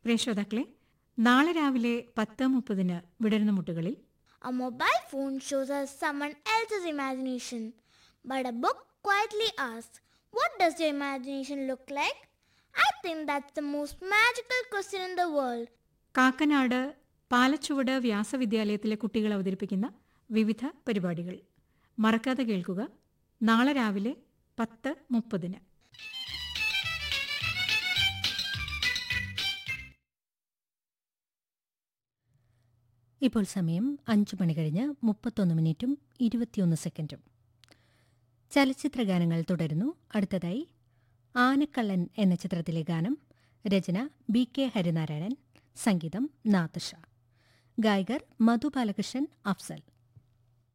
പ്രിയ ശ്രോതാക്കളെ നാളെ രാവിലെ പത്ത് മുപ്പതിന് വിടരുന്ന മുട്ടുകളിൽ A mobile phone shows us someone else's imagination, but a book quietly asks, What does your imagination look like? I think that's the most magical question in the world. Kakkanad Palachuvadu വ്യാസവിദ്യാലയത്തിലെ കുട്ടികൾ അവതരിപ്പിക്കുന്ന വിവിധ പരിപാടികൾ മറക്കാതെ കേൾക്കുക നാളെ രാവിലെ പത്ത് മുപ്പതിന് ഇപ്പോൾ സമയം അഞ്ച് മണി കഴിഞ്ഞ് മുപ്പത്തൊന്ന് മിനിറ്റും ഇരുപത്തിയൊന്ന് സെക്കൻഡും ചലച്ചിത്ര ഗാനങ്ങൾ തുടരുന്നു അടുത്തതായി ആനക്കള്ളൻ എന്ന ചിത്രത്തിലെ ഗാനം രചന ബി കെ ഹരിനാരായണൻ സംഗീതം നാദഷ ഗായകർ മധു ബാലകൃഷ്ണൻ അഫ്സൽ